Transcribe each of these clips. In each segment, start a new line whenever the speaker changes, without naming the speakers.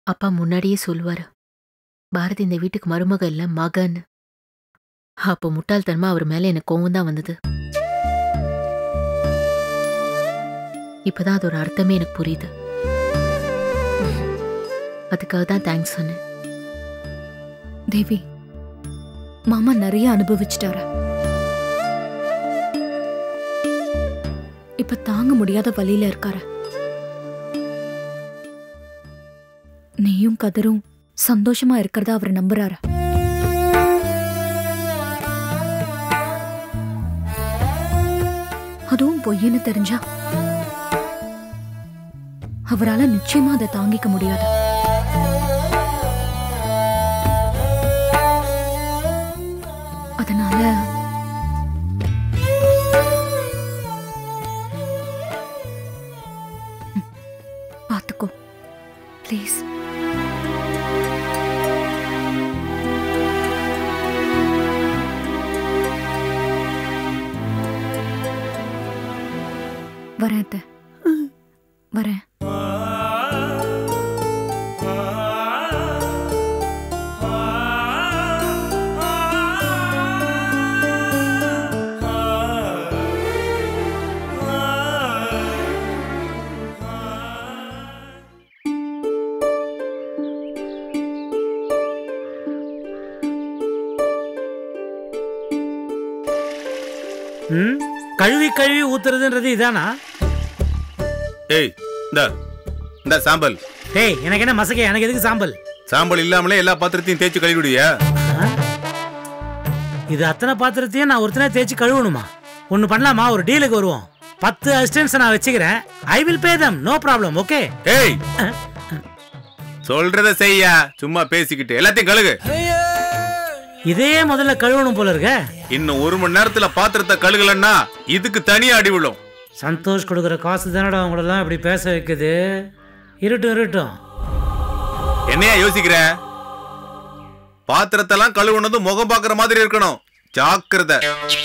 அப்பா முன்னாடியே சொல்லுவாரு பாரதி இந்த வீட்டுக்கு மருமக இல்ல மகன் அப்போ முட்டாள்தனமா அவர் மேல எனக்கு கோவம் தான் வந்தது இப்பதான் அதோட அர்த்தமே எனக்கு புரியுது அதுக்காக தான் தேங்க்ஸ் சொன்னேன்
தேவி மாமா நிறைய அனுபவிச்சிட்டாரு இப்ப தாங்க முடியாத வழியில இருக்காரு நீயும் கதரும் சந்தோஷமா இருக்கிறத அவர் நம்புறாரு அதுவும் பொய்ன்னு தெரிஞ்சா அவரால நிச்சயமா அதை தாங்கிக்க முடியாது அதனால ம், பாத்துக்கோ ப்ளீஸ் வரேன் அத்தை. வரேன்
ம் கழுவி கழுவி ஊத்துறதுன்றது இதானா
ஏய் இந்த இந்த சாம்பல்
டேய் எனக்கு என்ன மசக்கே எனக்கு எதுக்கு சாம்பல்
சாம்பல் இல்லாமலே எல்லா பாத்திரத்தையும் தேய்ச்சி கழுவிடுவியா
ஆ? இது அத்தனை பாத்திரத்தையும் நான் ஒருத்தனே தேய்ச்சி கழுவணுமா ஒன்று பண்ணலாமா ஒரு டீலுக்கு வருவோம் பத்து அசிஸ்டன்ஸ் நான் வச்சுக்கிறேன் I will pay them no problem okay
ஏய் சொல்றத செய்யா சும்மா பேசிக்கிட்டு எல்லாத்தையும் கழுகு
இதையே முதல்ல கழுவணும் போல இருக்க
இன்னும் ஒரு மணி நேரத்துல பாத்திரத்தை கழுகலன்னா இதுக்கு தனியா அடி விழும்
சந்தோஷ் கொடுக்குற காசு தானடா அவங்களெல்லாம் இப்படி பேச வைக்குது இருட்டும் இருட்டும்
என்னையா யோசிக்கிற பாத்திரத்தெல்லாம் கழுவுனதும் முகம் பாக்குற மாதிரி இருக்கணும் ஜாக்கிரதை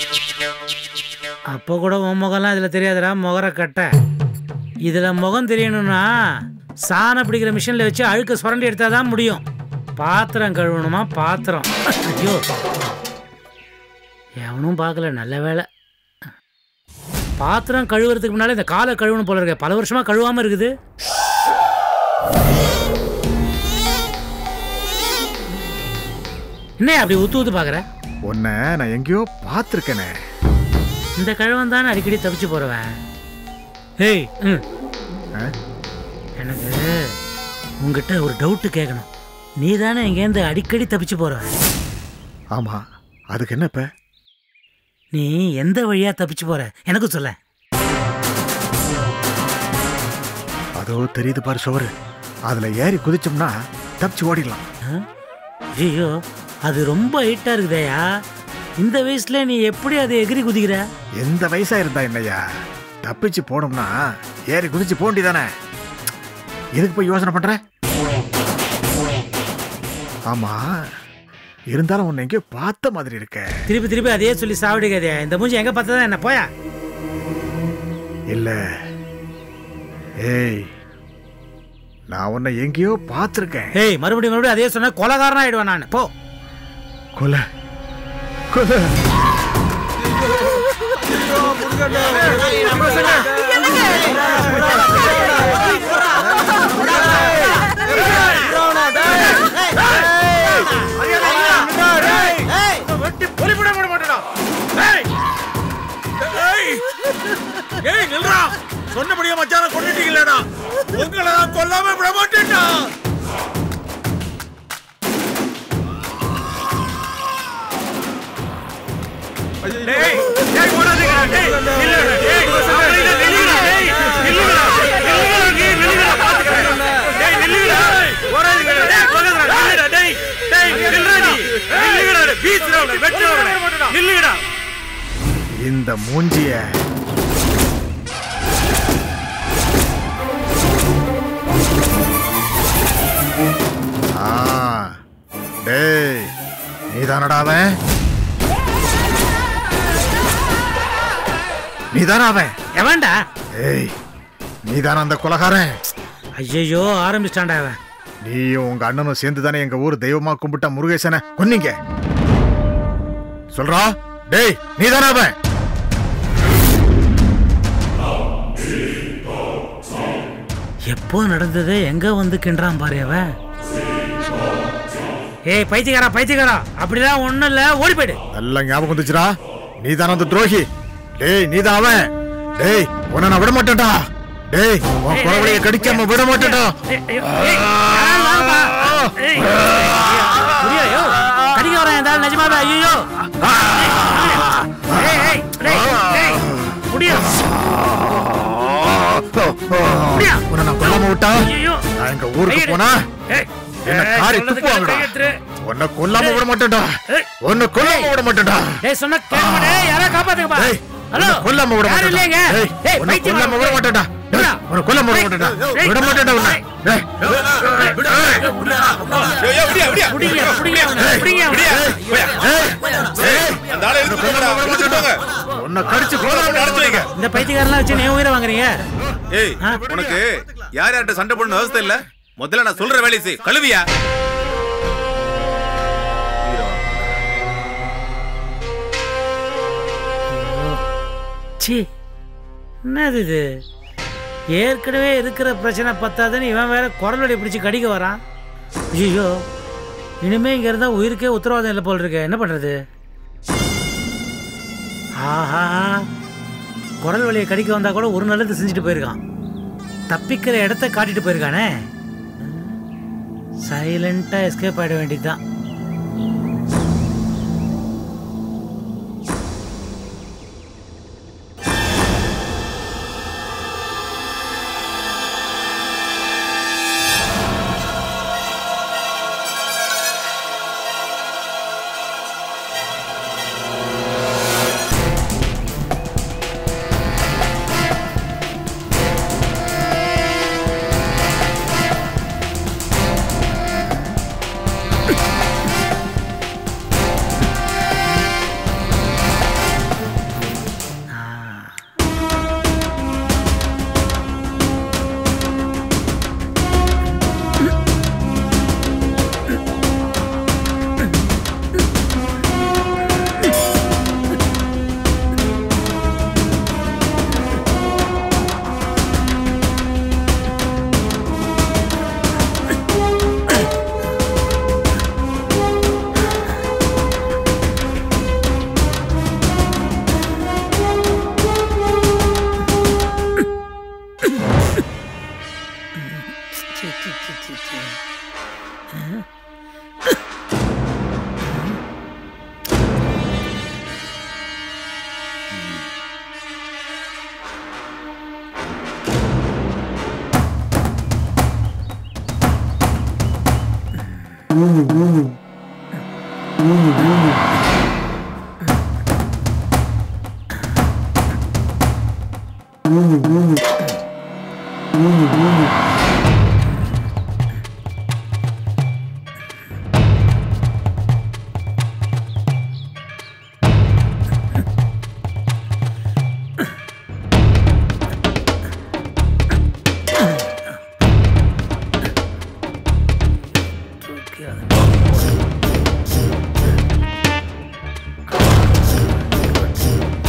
அப்போ கூட உன் முகம்லாம் இதில் தெரியாதுடா முகர கட்ட இதில் முகம் தெரியணும்னா சாணம் பிடிக்கிற மிஷினில் வச்சு அழுக்க சுரண்டி எடுத்தால் தான் முடியும் பாத்திரம் கழுவணுமா பாத்திரம் ஐயோ எவனும் பார்க்கல நல்ல வேலை பாத்திரம் கழுவுறதுக்கு முன்னாலே இந்த காலை கழுவணும் போல இருக்க பல வருஷமா கழுவாம இருக்குது என்ன அப்படி ஊத்து ஊத்து பாக்குற
உன்னை நான் எங்கேயோ பார்த்துருக்கேனே
இந்த கழுவன் தானே அடிக்கடி தப்பிச்சு போறவன் ஏய் ம்
ஆ?
எனக்கு உங்ககிட்ட ஒரு டவுட்டு கேட்கணும் நீ தானே இங்கேருந்து அடிக்கடி தப்பிச்சு போறவன்
ஆமா அதுக்கு என்ன இப்ப
நீ எந்த வழியா தப்பிச்சு போற எனக்கு சொல்ல
அதோ தெரியுது பாரு சுவரு அதுல ஏறி குதிச்சோம்னா தப்பிச்சு ஓடிடலாம்
ஐயோ அது ரொம்ப ஹைட்டா இருக்குதேயா இந்த வயசுல நீ எப்படி அதை எகிரி குதிக்கிற
எந்த வயசா இருந்தா என்னய்யா தப்பிச்சு போனோம்னா ஏறி குதிச்சு போண்டி தானே எதுக்கு போய் யோசனை பண்ற ஆமா இருந்தாலும் உன்னை எங்கேயோ பார்த்த மாதிரி இருக்க
திருப்பி திருப்பி அதையே சொல்லி சாவடிக்காதே இந்த மூஞ்சி எங்க பார்த்ததா என்ன போயா
இல்ல ஏய் நான் உன்னை எங்கேயோ பார்த்துருக்கேன்
ஏய் மறுபடியும் மறுபடியும் அதே சொன்னா கொலகாரனா ஆயிடுவேன் நான் போ
கொலை கொலை
ஏய் நில்றா சொன்னபடியே மச்சான கொண்டுட்டீங்களேடா உங்களை நான் கொல்லாம விட மாட்டேன்டா டேய் டேய் ஓடாதீங்கடா டேய் நில்லுடா டேய் அப்படியே நில்லுடா டேய் நில்லுடா நில்லுடா டேய் நில்லுடா பாத்துக்கறேன் டேய் நில்லுடா ஓடாதீங்கடா டேய் போகாதடா நில்லுடா டேய் டேய் நில்லுடா நீ நில்லுடா பீச்ரா வெட்டுறா நில்லுடா
இந்த மூஞ்சிய ஆ டேய் நீதானடா அவன் நீதானா அவன்
எவன்டா
ஏய் நீதான அந்த கொலகாரன்
ஐயோ ஆரம்பிச்சிட்டான்டா அவன்
நீயும் உங்க அண்ணனும் சேர்ந்து தானே எங்க ஊர் தெய்வமா கும்பிட்ட முருகேசனை கொன்னீங்க சொல்றா டேய் நீ தானே அவன்
எப்போ நடந்தது எங்க வந்து கின்றான் பாரு அவன் ஏய் பைத்தியக்காரா பைத்தியக்காரா அப்படிலாம் ஒண்ணும் இல்ல ஓடி போயிடு
நல்லா ஞாபகம் வந்துச்சுடா நீ தானே அந்த துரோகி டேய் நீ தான் அவன் டேய் உன்னை நான் விட மாட்டேன்டா டேய் உன் குறவளைய கடிக்காம விட மாட்டேன்டா
ஏய், ஐயோ, ஏய், யாராவது வாங்கப்பா. ஏய், புரியா, யோ, கடிக்க வரேன் இந்த ஆள் நிஜமாவே, ஐயையோ. ஏய், ஏய், டேய், டேய், முடியா, முடியா.
உன்னை நான் கொல்லாம விட்டா
ஐயையோ.
நான் எங்க ஊருக்கு
கையெடு.
போனா
ஏய்,
என்ன
ஏய்,
காரி
சொல்றதுக்கு
துப்புவாங்கடா
கையெடுத்துரு.
உன்னை கொல்லாம விட மாட்டேன்டா
ஏய்.
உன்னை கொல்லாம விட மாட்டேன்டா
ஏய், சொன்னா கேட்க மாட்டே, யாராவது காப்பாத்துங்கப்பா.
டேய்
ஹலோ,
உன்னை கொல்லாம விட
யாரும்
மாட்டேன்டா
இல்லைங்க.
டேய்
ஏய்,
உன்னை
பைத்தியம்
கொல்லாம விட
டேய்.
மாட்டேன்டா டேய்
விடா.
உன்னை கொல்லாம விட மாட்டேன்டா
டேய்.
விட மாட்டேன்டா உன்னை டேய்
புடிங்க, புடிங்க அவனை, புடிங்க அவனை.
அந்த ஆளை எடுத்து போங்கடா, எடுத்து போங்க.
உன்னை கடிச்சு கொல்லாம
நடத்து வைங்க.
இந்த பைத்தியக்காரலாம் வச்சு நீ உயிரை வாங்குறீங்க
ஏய் உனக்கு யார் யார்கிட்ட சண்டை போடணும் அவசியம் இல்ல முதல்ல நான் சொல்ற வேலையை செய் கழுவியா
சி என்னது இது ஏற்கனவே இருக்கிற பிரச்சனை பத்தாதுன்னு இவன் வேற குரல் வலி பிடிச்சி கடிக்க வரான் ஐயோ இனிமே இங்க இருந்தா உயிருக்கே உத்தரவாதம் இல்லை போல் இருக்கு என்ன பண்றது ஆஹா குரல் வலியை கடிக்க வந்தா கூட ஒரு நல்லது செஞ்சுட்டு போயிருக்கான் தப்பிக்கிற இடத்த காட்டிட்டு போயிருக்கானே சைலண்டா எஸ்கேப் ஆயிட வேண்டியதுதான்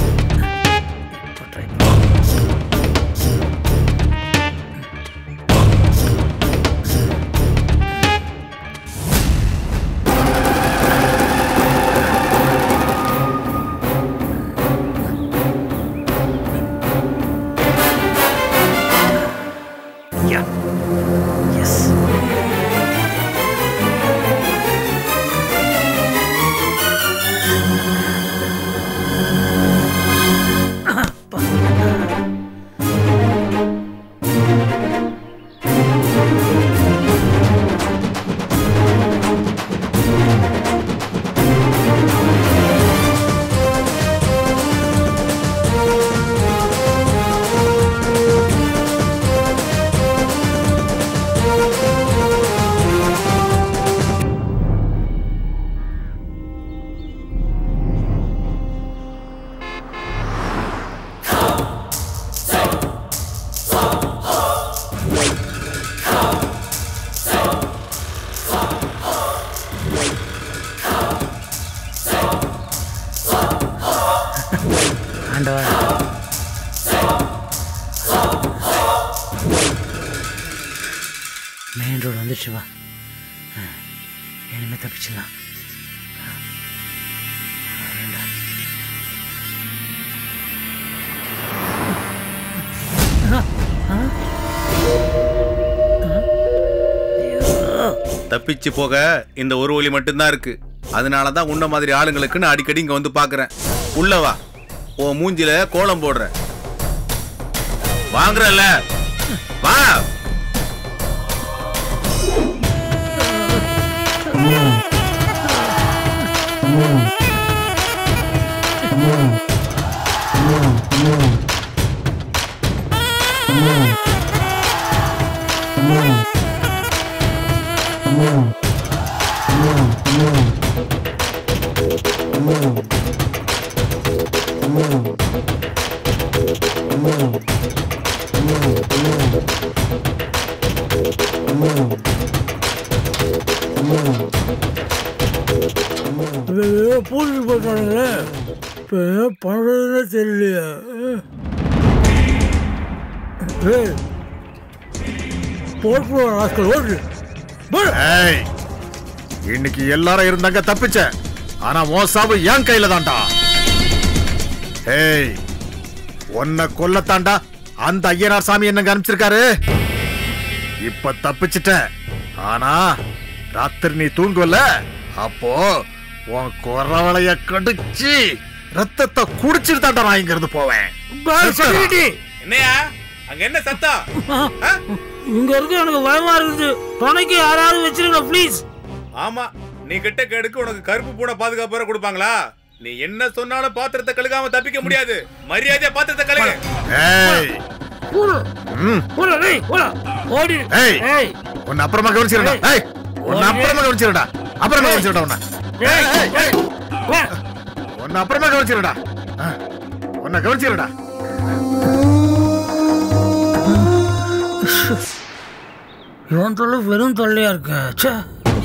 இப்போ try பண்ணு. வந்துடுச்சு வா இனிமே தப்பிச்சிடலாம்
தப்பிச்சு போக இந்த ஒரு வழி மட்டும்தான் இருக்கு அதனால தான் உன்ன மாதிரி ஆளுங்களுக்கு நான் அடிக்கடி இங்க வந்து பாக்குறேன் உள்ள வா உன் மூஞ்சில கோலம் போடுறேன் வாங்குறல்ல வா
பூஜை போட்டானுங்களே இப்போ என்ன பண்ணுறதுன்னே தெரியலையே ஏய் போட்டு ராஸ்கல் ஓட்டு
ஏய் இன்னைக்கு எல்லாரும் இருந்தாங்க தப்பிச்ச ஆனா உன் சாவு என் கையில தான்டா ஏய் உன்னை கொல்லத்தாண்டா அந்த ஐயனார் சாமி என்னங்க அனுப்பிச்சிருக்காரு இப்ப தப்பிச்சிட்ட ஆனா ராத்திரி நீ தூங்குவல அப்போ உன் குறவளைய கடிச்சு ரத்தத்தை குடிச்சிட்டு தாண்டா நான் இங்க இருந்து போவேன்
என்னையா அங்க என்ன சத்தம் ஆ?
இங்க இருக்க எனக்கு பயமா இருக்குது துணைக்கு யாராவது வச்சிருங்க ப்ளீஸ்
ஆமா நீ கிட்ட கெடுக்கு உனக்கு கருப்பு பூனை பாதுகாப்பு வேற கொடுப்பாங்களா நீ என்ன சொன்னாலும் பாத்திரத்தை கழுகாம தப்பிக்க முடியாது மரியாதையா பாத்திரத்தை கழுகு
ஏய் ம்
போடா டேய் போடா ஓடி
ஏய்.
ஏய்
உன்னை அப்புறமா கவனிச்சிருடா ஏய் உன்னை அப்புறமா கவனிச்சிருடா அப்புறமா கவனிச்சிருடா உன்னை
ஏய் ஏய் வா
உன்னை அப்புறமா கவனிச்சிருடா ஆ, உன்னை கவனிச்சிருடா
இவன் தொல்லை வெறும் தொல்லையா இருக்க ச்சே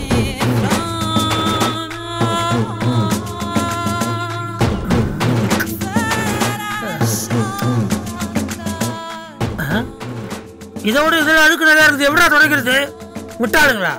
ஆ? இதோட இதில் அழுக்கு நிறையா இருக்குது எப்படா துடைக்கிறது விட்டாளுங்களா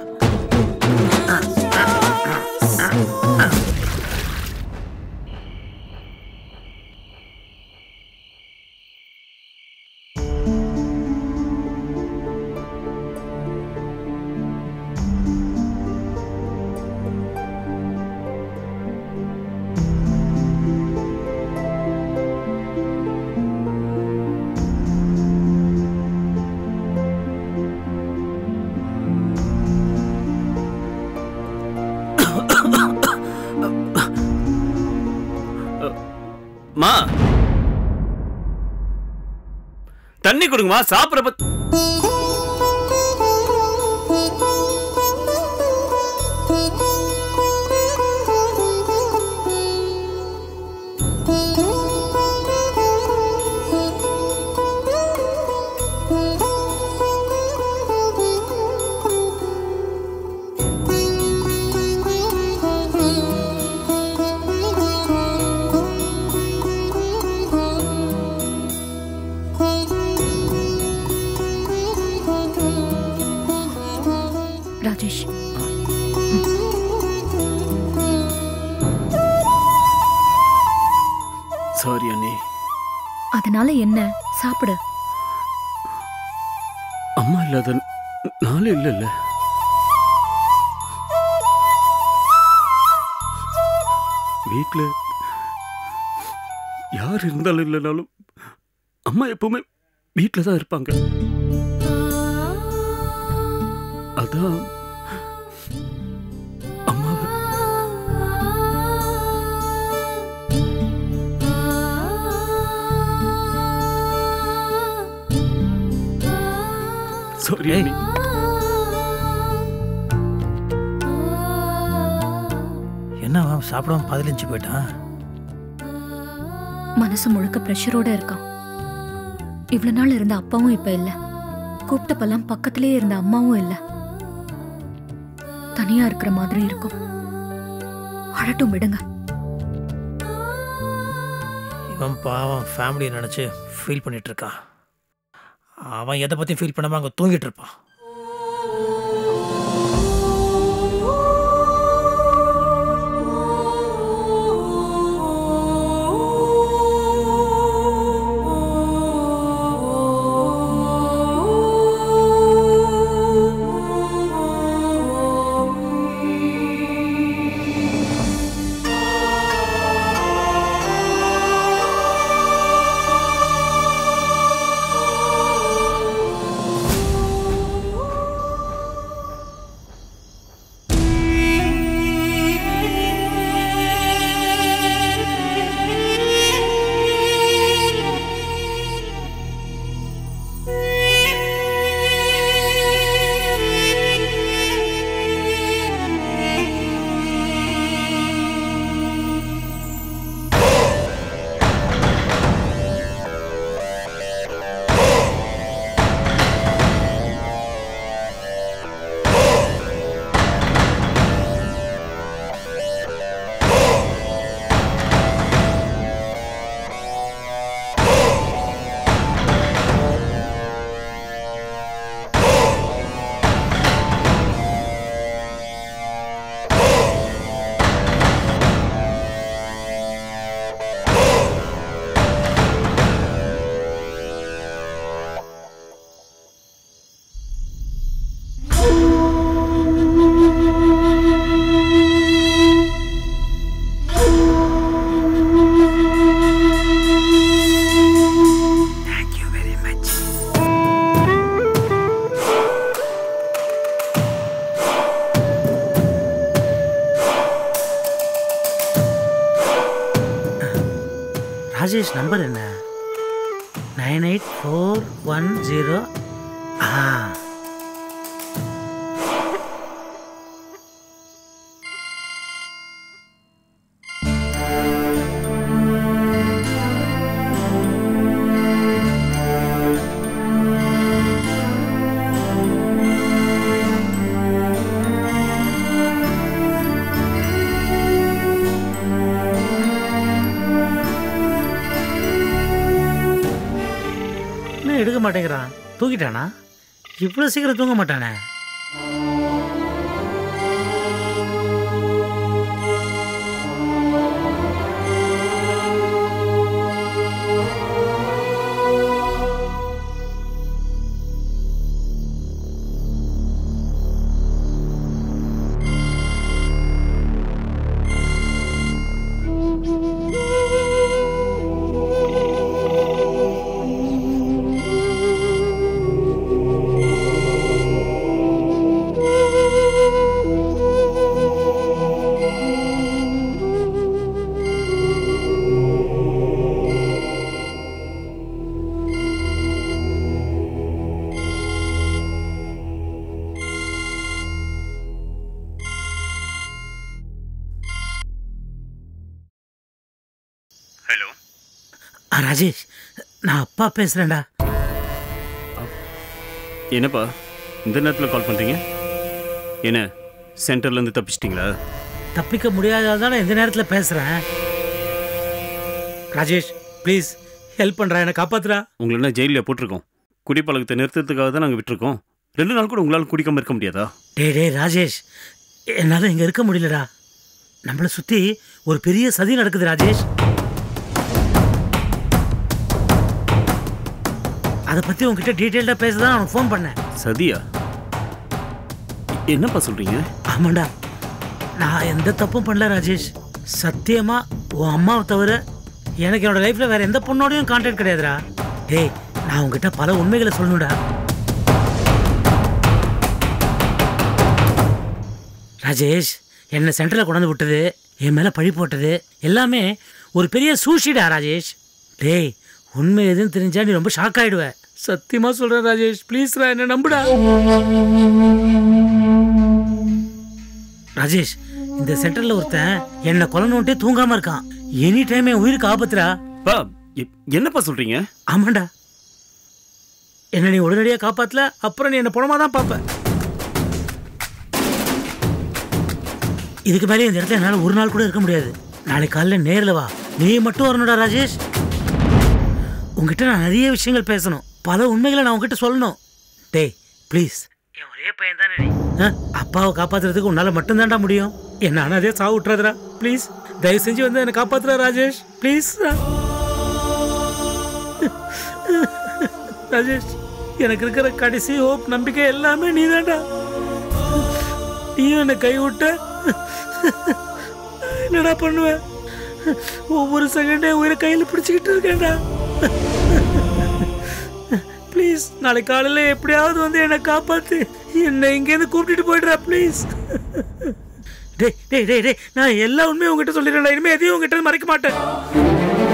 மா தண்ணி கொடுங்கம்மா சாப்பிட்ற பத்
ராஜேஷ்
சாரி அண்ணே
அதனால என்ன சாப்பிடு
அம்மா இல்லாத நாளே இல்லைல்ல வீட்டில் யார் இருந்தாலும் இல்லைனாலும் அம்மா எப்பவுமே வீட்டில் தான் இருப்பாங்க அதான் அம்மாவை சாரி அண்ணி
என்ன அவன் சாப்பிடாம பதிலஞ்சு போயிட்டான்
மனசு முழுக்க ப்ரெஷரோட இருக்கான் இவ்வளவு நாள் இருந்த அப்பாவும் இப்ப இல்ல கூப்பிட்டப்பெல்லாம் பக்கத்திலே இருந்த அம்மாவும் இல்ல தனியா இருக்கிற மாதிரி இருக்கும் அழட்டும் விடுங்க
இவன் பாவம் ஃபேமிலியை நினச்சி ஃபீல் பண்ணிட்டு இருக்கான் அவன் எதை பற்றியும் ஃபீல் பண்ணாமல் அங்கே தூங்கிட்டு இருப்பான் ராஜேஷ் நம்பர் என்ன nine eight four one zero ஆ இன்னும் எடுக்க மாட்டேங்கிறான் தூக்கிட்டானா இவ்வளோ சீக்கிரம் தூங்க மாட்டானே
ஹலோ
ஆ ராஜேஷ் நான் அப்பா பேசுகிறேன்டா
என்னப்பா இந்த நேரத்தில் கால் பண்ணுறீங்க என்ன சென்டர்லேருந்து தப்பிச்சிட்டிங்களா
தப்பிக்க முடியாததால இந்த நேரத்தில் பேசுகிறேன் ராஜேஷ் ப்ளீஸ் ஹெல்ப் பண்ணுறா என்னை காப்பாத்துடா
உங்களை என்ன ஜெயிலில் போட்டிருக்கோம் குடிப்பழக்கத்தை நிறுத்துறதுக்காக தான் நாங்கள் விட்டுருக்கோம் ரெண்டு நாள் கூட உங்களால் குடிக்காமல் இருக்க முடியாதா
டேய் டேய் ராஜேஷ் என்னால் இங்கே இருக்க முடியலடா நம்மளை சுற்றி ஒரு பெரிய சதி நடக்குது ராஜேஷ் அதை பற்றி உங்ககிட்ட டீட்டெயில்டாக பேச தான் அவனுக்கு ஃபோன் பண்ணேன்
சதியா என்னப்பா சொல்கிறீங்க
ஆமாண்டா நான் எந்த தப்பும் பண்ணல ராஜேஷ் சத்தியமா உன் அம்மாவை தவிர எனக்கு என்னோட லைஃப்ல வேற எந்த பொண்ணோடையும் கான்டாக்ட் கிடையாதுடா டேய் நான் உங்ககிட்ட பல உண்மைகளை சொல்லணும்டா ராஜேஷ் என்னை சென்டரில் கொண்டாந்து விட்டது என் மேலே பழி போட்டது எல்லாமே ஒரு பெரிய சூழ்ச்சிடா ராஜேஷ் டேய் உண்மை எதுன்னு தெரிஞ்சா நீ ரொம்ப ஷாக் ஆயிடுவ சத்தியமா சொல்றேன் ராஜேஷ் ப்ளீஸ்ரா என்ன நம்புடா ராஜேஷ் இந்த சென்டர்ல ஒருத்தன் என்னை கொல்லணுன்ட்டே தூங்காம இருக்கான் எனி டைம் என் உயிருக்கு ஆபத்துடா
பா எ- என்னப்பா சொல்கிறீங்க
ஆமாண்டா என்ன நீ உடனடியா காப்பாத்தல அப்புறம் நீ என்ன பணமா தான் பார்ப்ப இதுக்கு மேலே இந்த இடத்துல என்னால் ஒரு நாள் கூட இருக்க முடியாது நாளைக்கு காலைல நேரில் வா நீ மட்டும் வரணும்டா ராஜேஷ் உங்ககிட்ட நான் நிறைய விஷயங்கள் பேசணும் பல உண்மைகளை நான் உங்ககிட்ட சொல்லணும் டேய் ப்ளீஸ் என் ஒரே பையன் தானே நீ ஆ? அப்பாவை காப்பாத்துறதுக்கு உன்னால மட்டும்தான்டா முடியும் என்ன அதே சாவு விட்டுறாதடா ப்ளீஸ் தயவு செஞ்சு வந்து என்னை காப்பாத்துறா ராஜேஷ் ப்ளீஸ் ராஜேஷ் எனக்கு இருக்கிற கடைசி ஹோப் நம்பிக்கை எல்லாமே நீதான்டா நீயும் என்னை கைவிட்ட என்னடா பண்ணுவ ஒவ்வொரு செகண்டே உயிரை கையில் பிடிச்சிக்கிட்டு இருக்கேன்டா ப்ளீஸ் நாளைக்கு காலையில எப்படியாவது வந்து என்னை காப்பாத்து என்னை இங்கேருந்து கூப்பிட்டுட்டு போயிடுறா ப்ளீஸ் டேய் டேய் டேய் டேய் நான் எல்லா உண்மையும் உங்ககிட்ட சொல்லிடுறேன் இனிமே எதையும் உங்ககிட்ட மறைக்க மாட்டேன்